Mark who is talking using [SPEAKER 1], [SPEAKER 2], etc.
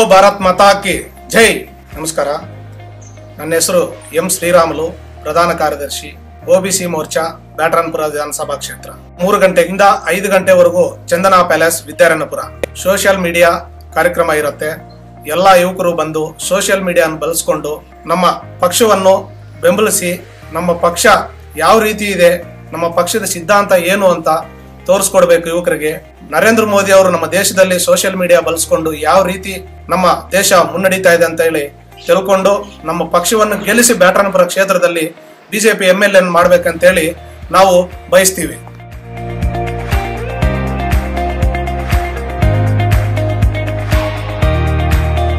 [SPEAKER 1] ಭಾರತ್ ಮಾತಾ ಕಿ ಜೈ ನಮಸ್ಕಾರ ನನ್ನ ಹೆಸರು ಎಂ ಶ್ರೀರಾಮುಲು ಪ್ರಧಾನ ಕಾರ್ಯದರ್ಶಿ ಒಬಿಸಿ ಮೋರ್ಚಾ ಬ್ಯಾಟರಾನ್ಪುರ ವಿಧಾನಸಭಾ ಕ್ಷೇತ್ರ ಮೂರು ಗಂಟೆಯಿಂದ ಐದು ಗಂಟೆವರೆಗೂ Chandana palace Vidyaranyapura social media ಕಾರ್ಯಕ್ರಮ ಇರುತ್ತೆ ಎಲ್ಲ ಯುವಕರು ಬಂದು ಸೋಷಿಯಲ್ ಮೀಡಿಯಾನ ಬಳಸ್ಕೊಂಡು ನಮ್ಮ ಪಕ್ಷವನ್ನು ಬೆಂಬಲಿಸಿ ನಮ್ಮ ಪಕ್ಷ ಯಾವ ರೀತಿ ಇದೆ ನಮ್ಮ ಪಕ್ಷದ ಸಿದ್ಧಾಂತ ಏನು ಅಂತ ತೋರಿಸ್ಕೊಡ್ಬೇಕು ಯುವಕರಿಗೆ ನರೇಂದ್ರ ಮೋದಿ ಅವರು ನಮ್ಮ ದೇಶದಲ್ಲಿ ಸೋಷಿಯಲ್ ಮೀಡಿಯಾ ಬಳಸ್ಕೊಂಡು ಯಾವ ರೀತಿ ನಮ್ಮ ದೇಶ ಮುನ್ನಡೀತಾ ಇದೆ ಅಂತ ಹೇಳಿ ತಿಳ್ಕೊಂಡು ನಮ್ಮ ಪಕ್ಷವನ್ನು ಗೆಲ್ಲಿಸಿ ಬ್ಯಾಟರಾನಪುರ ಕ್ಷೇತ್ರದಲ್ಲಿ ಬಿಜೆಪಿ ಎಂ ಎಲ್ ಎನ್ ಮಾಡ್ಬೇಕಂತೇಳಿ ನಾವು ಬಯಸ್ತೀವಿ